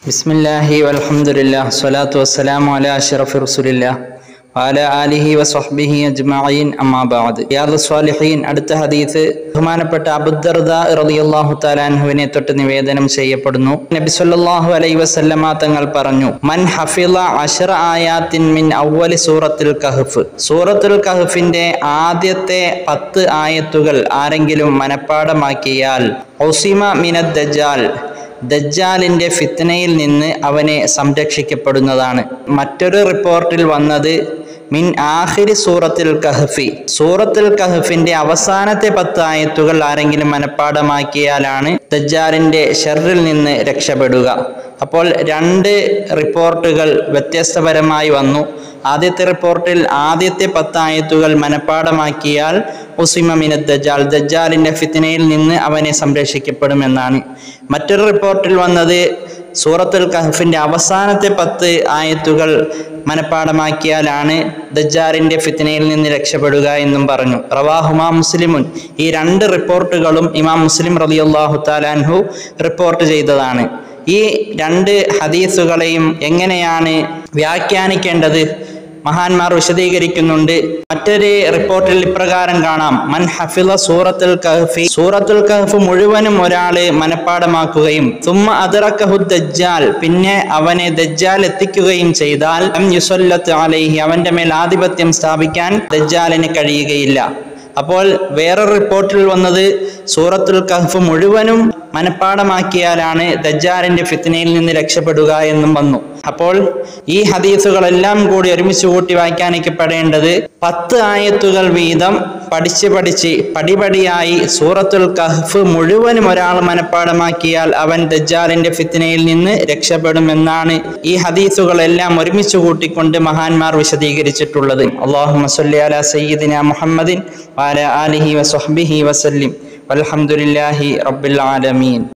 بسم الله والحمد لله الصلاة والسلام على أشرف رسول الله وعلى آله وصحبه أجمعين أما بعد Riyadh സ്വാലിഹീൻ അടുത്ത ഹദീസ് ബഹുമാനപ്പെട്ട അബുദർദ റളിയല്ലാഹു തആലാൻഹുവിനെ തൊട്ട് നിവേദനം ചെയ്യപ്പെടുന്നു നബി സല്ലല്ലാഹു അലൈഹി വസല്ലമ തങ്ങൾ പറഞ്ഞു മൻ ഹഫിള അശറ ആയാത്തിൻ മിൻ അവ്വലി സൂറത്തുൽ കഹ്ഫ് സൂറത്തുൽ കഹ്ഫിന്റെ ആദ്യത്തെ പത്ത് ആയത്തുകൾ ആരെങ്കിലും മനഃപ്പാടമാക്കിയാൽ ഒസിമ മിനദ് ദജ്ജാൽ ദജ്ജാലിന്റെ ഫിത്നയിൽ നിന്ന് അവനെ സംരക്ഷിക്കപ്പെടുന്നതാണ് മറ്റൊരു റിപ്പോർട്ടിൽ വന്നത് മിൻ ആഹിരി സൂറത്തുൽ കഹഫി സൂറത്തുൽ കഹഫിന്റെ അവസാനത്തെ പത്ത് ആയത്തുകൾ ആരെങ്കിലും മനഃപ്പാടമാക്കിയാലാണ് ദജ്ജാലിന്റെ ഷെറിൽ നിന്ന് രക്ഷപ്പെടുക അപ്പോൾ രണ്ട് റിപ്പോർട്ടുകൾ വ്യത്യസ്തപരമായി വന്നു ആദ്യത്തെ റിപ്പോർട്ടിൽ ആദ്യത്തെ പത്ത് ആയത്തുകൾ മനഃപ്പാടമാക്കിയാൽ ഉസിമ മിനദ് ദജ്ജാൽ ദജ്ജാലിന്റെ ഫിത്നയിൽ നിന്ന് അവനെ സംരക്ഷിക്കപ്പെടുമെന്നാണ് മറ്റൊരു റിപ്പോർട്ടിൽ വന്നത് സൂറത്തുൽ കഹഫിന്റെ അവസാനത്തെ പത്ത് ആയത്തുകൾ മനഃപ്പാടമാക്കിയാലാണ് ദജ്ജാലിന്റെ ഫിത്നയിൽ നിന്ന് രക്ഷപ്പെടുക എന്നും പറഞ്ഞു റവാഹുമാ മുസ്ലിമുൻ ഈ രണ്ട് റിപ്പോർട്ടുകളും ഇമാം മുസ്ലിം റളിയല്ലാഹു താലാൻഹു റിപ്പോർട്ട് ചെയ്തതാണ് ഈ രണ്ട് ഹദീസുകളെയും എങ്ങനെയാണ് വ്യാഖ്യാനിക്കേണ്ടത് മഹാന്മാർ വിശദീകരിക്കുന്നുണ്ട് മറ്റൊരു റിപ്പോർട്ടിൽ ഇപ്രകാരം കാണാം മൻ ഹഫിള സൂറത്തുൽ കഹഫി സൂറത്തുൽ കഹഫ് മുഴുവനും ഒരാള് മനഃപ്പാടമാക്കുകയും തുമ്മ അതിറക്കഹു ദജ്ജാൽ പിന്നെ അവനെ ദജ്ജാൽ എത്തിക്കുകയും ചെയ്താൽ ലം യുസല്ലത്ത് അലൈഹി അവന്റെ മേൽ ആധിപത്യം സ്ഥാപിക്കാൻ ദജ്ജാലിന് കഴിയുകയില്ല അപ്പോൾ വേറെ റിപ്പോർട്ടിൽ വന്നത് സൂറത്തുൽ കഹഫ് മുഴുവനും മനഃപ്പാടമാക്കിയാലാണ് ദജ്ജാലിന്റെ ഫിത്നയിൽ നിന്ന് രക്ഷപ്പെടുക എന്നും വന്നു അപ്പോൾ ഈ ഹദീസുകളെല്ലാം കൂടി ഒരുമിച്ച് കൂട്ടി വ്യാഖ്യാനിക്കപ്പെടേണ്ടത് പത്ത് ആയത്തുകൾ വീതം പഠിച്ച് പഠിച്ച് പടിപടിയായി സൂറത്തുൽ കഹഫ് മുഴുവനും ഒരാൾ മനഃപ്പാടമാക്കിയാൽ അവൻ ദജ്ജാലിന്റെ ഫിത്നയിൽ നിന്ന് രക്ഷപ്പെടുമെന്നാണ് ഈ ഹദീസുകളെല്ലാം ഒരുമിച്ച് കൂട്ടിക്കൊണ്ട് മഹാന്മാർ വിശദീകരിച്ചിട്ടുള്ളത് അള്ളാഹു മസല്ലി അല സയ്യിദിന മുഹമ്മദിൻ വാല ആലിഹി വസ്ഹബിഹി വസല്ലിം വൽഹംദുലില്ലാഹി റബ്ബിൽ ആലമീൻ